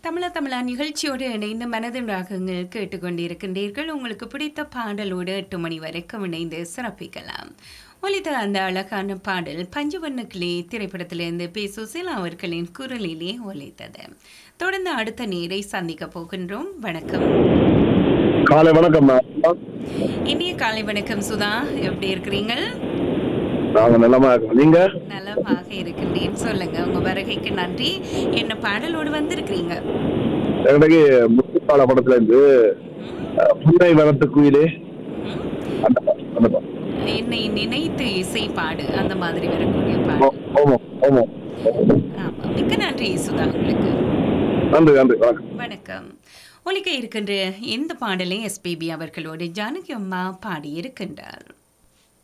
தமிழா தமிழா நிகழ்ச்சியோடு இணைந்து மனதின் ராகங்கள் கேட்டுக்கொண்டிருக்கின்றீர்கள் உங்களுக்கு பிடித்த பாடலோடு எட்டு மணி வரைக்கும் இணைந்து சிறப்பிக்கலாம் ஒலித்த அந்த அழகான பாடல் பஞ்சவண்ண கிளி திரைப்படத்திலிருந்து பி சுசீலா அவர்களின் குரலிலே ஒலித்தது தொடர்ந்து அடுத்த நேரை சந்திக்க போகின்றோம் வணக்கம் காலை வணக்கம் மேம் இனிய காலை வணக்கம் சுதா எப்படி இருக்கிறீங்க நாங்க நல்லமா இருக்கோம் நீங்க நலமாக இருக்கின்றேன் சொல்லுங்க உங்க வருகைக்கு நன்றி என்ன பாடலோடு வந்திருக்கிறீங்க எனக்கு முத்துப்பால படத்துல இருந்து அஹ், புன்னை வனத்து குயிலே ம்? அந்த பா- அந்த பா- என்னை நினைத்து இசை பாடு அந்த மாதிரி வரக்கூடிய ஓ, பாடு ஆமா ஆமா ஆமா மிக்க நன்றி சுதா உங்களுக்கு நன்றி நன்றி வணக்கம் வணக்கம் ஒலிக்க இருக்கின்ற இந்த பாடலை எஸ்பிபி அவர்களோடு ஜானகி அம்மா பாடியிருக்கின்றார்